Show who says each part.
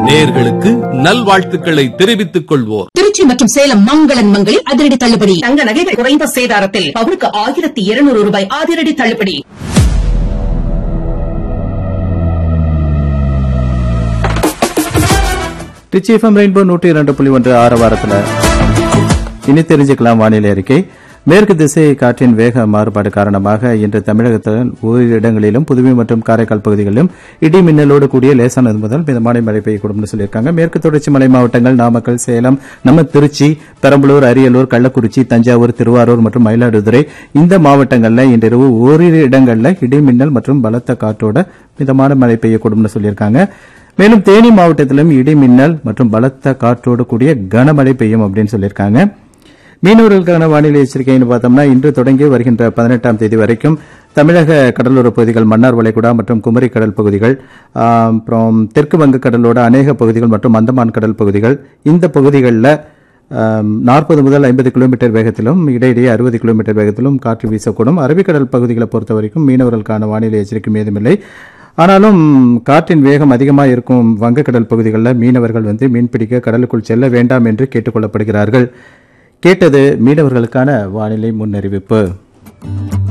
Speaker 1: நேர்களுக்கு நல்வாழ்த்துக்களை தெரிவித்துக் கொள்வோர்
Speaker 2: திருச்சி மற்றும் சேலம் மங்களன் மங்களில் அதிரடி தள்ளுபடி
Speaker 3: தங்க நகைகள் குறைந்த சேதாரத்தில் பவுனுக்கு ஆயிரத்தி இருநூறு ரூபாய் அதிரடி தள்ளுபடி
Speaker 4: ரிச்சி எஃப்எம் ரெயின்போ நூற்றி இரண்டு புள்ளி ஒன்று ஆறு வாரத்தில் இனி தெரிஞ்சுக்கலாம் வானிலை அறிக்கை மேற்கு திசை காற்றின் வேக மாறுபாடு காரணமாக இன்று தமிழகத்தில் ஓரிரு இடங்களிலும் புதுவை மற்றும் காரைக்கால் பகுதிகளிலும் இடி மின்னலோடு கூடிய லேசானது முதல் மிதமான மழை பெய்யக்கூடும் சொல்லியிருக்காங்க மேற்கு தொடர்ச்சி மலை மாவட்டங்கள் நாமக்கல் சேலம் நம்ம திருச்சி பெரம்பலூர் அரியலூர் கள்ளக்குறிச்சி தஞ்சாவூர் திருவாரூர் மற்றும் மயிலாடுதுறை இந்த மாவட்டங்களில் இன்றிரவு ஓரிரு இடங்களில் இடி மின்னல் மற்றும் பலத்த காற்றோட மிதமான மழை பெய்யக்கூடும் சொல்லியிருக்காங்க மேலும் தேனி மாவட்டத்திலும் இடி மின்னல் மற்றும் பலத்த காற்றோடு கூடிய கனமழை பெய்யும் அப்படின்னு சொல்லியிருக்காங்க மீனவர்களுக்கான வானிலை எச்சரிக்கைன்னு பார்த்தோம்னா இன்று தொடங்கி வருகின்ற பதினெட்டாம் தேதி வரைக்கும் தமிழக கடலோர பகுதிகள் மன்னார் வளைகுடா மற்றும் குமரி கடல் பகுதிகள் ஆம், அப்புறம் தெற்கு வங்கக்கடலோட அநேக பகுதிகள் மற்றும் அந்தமான் கடல் பகுதிகள் இந்த பகுதிகளில் நாற்பது முதல் ஐம்பது கிலோமீட்டர் வேகத்திலும் இடையிடையே அறுபது கிலோமீட்டர் வேகத்திலும் காற்று வீசக்கூடும் அரபிக்கடல் பகுதிகளை பொறுத்த வரைக்கும் மீனவர்களுக்கான வானிலை எச்சரிக்கை ஏதுமில்லை ஆனாலும் காற்றின் வேகம் அதிகமாக இருக்கும் வங்கக்கடல் பகுதிகளில் மீனவர்கள் வந்து மீன்பிடிக்க கடலுக்குள் செல்ல வேண்டாம் என்று கேட்டுக் கொள்ளப்படுகிறார்கள் கேட்டது மீனவர்களுக்கான வானிலை முன்னறிவிப்பு